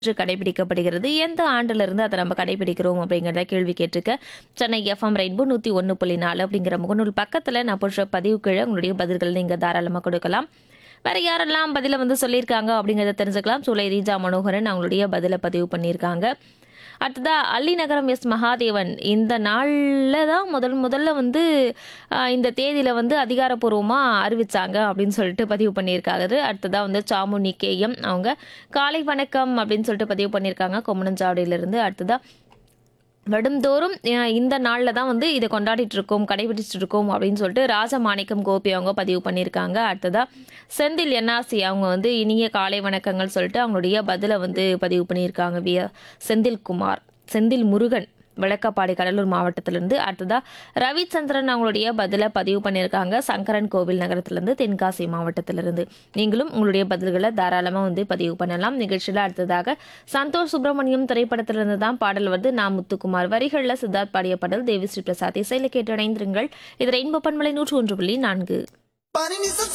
என்று கடைபிடிக்கப்படுகிறது எந்த ஆண்டிலிருந்து அதை நம்ம கடைபிடிக்கிறோம் அப்படிங்கிறத கேள்வி கேட்டிருக்க சென்னை எஃப்எம் ரெயின்போ நூற்றி ஒன்று புள்ளி நாலு அப்படிங்கிற முகநூல் பக்கத்தில் நான் போடுற பதிவு கீழே உங்களுடைய பதில்கள் நீங்கள் தாராளமாக கொடுக்கலாம் வேற யாரெல்லாம் பதிலை வந்து சொல்லியிருக்காங்க அப்படிங்கிறத தெரிஞ்சுக்கலாம் சூலை ரீஜா மனோகரன் அவங்களுடைய பதிலை பதிவு பண்ணியிருக்காங்க அடுத்ததா அள்ளி நகரம் எஸ் மகாதேவன் இந்த நாளில் தான் முதல் முதல்ல வந்து ஆஹ், இந்த தேதியில் வந்து அதிகாரப்பூர்வமாக அறிவிச்சாங்க அப்படின்னு சொல்லிட்டு பதிவு பண்ணியிருக்காரு அடுத்ததாக வந்து சாமுனி கேஎம் அவங்க காலை வணக்கம் அப்படின்னு சொல்லிட்டு பதிவு பண்ணியிருக்காங்க கொம்மனஞ்சாவடியிலிருந்து அடுத்ததாக வருடந்தோறும் அஹ், இந்த நாளில் தான் வந்து இதை கொண்டாடிட்டு இருக்கோம் கடைபிடிச்சிட்டு இருக்கோம் அப்படின்னு சொல்லிட்டு ராஜமாணிக்கம் கோபி அவங்க பதிவு பண்ணியிருக்காங்க அடுத்ததா செந்தில் என்ஆர்சி அவங்க வந்து இனிய காலை வணக்கங்கள் சொல்லிட்டு அவங்களுடைய பதிலை வந்து பதிவு பண்ணியிருக்காங்க விய செந்தில்குமார் செந்தில் முருகன் விளக்கப்பாடி கடலூர் மாவட்டத்திலிருந்து அடுத்ததா ரவிச்சந்திரன் அவங்களுடைய பதிலை பதிவு பண்ணியிருக்காங்க சங்கரன் கோவில் நகரத்திலிருந்து தென்காசி மாவட்டத்திலிருந்து நீங்களும் உங்களுடைய பதில்களை தாராளமாக வந்து பதிவு பண்ணலாம் நிகழ்ச்சியில் அடுத்ததாக சந்தோஷ் சுப்பிரமணியம் திரைப்படத்திலிருந்து தான் பாடல் வந்து நான் முத்துக்குமார் வரிகளில் சித்தார்த் பாடிய பாடல் தேவி ஸ்ரீ பிரசாத் இசையில் கேட்டு இணைந்திருங்கள் இது ரெயின்போ பண்பலை நூற்று ஒன்று புள்ளி நான்கு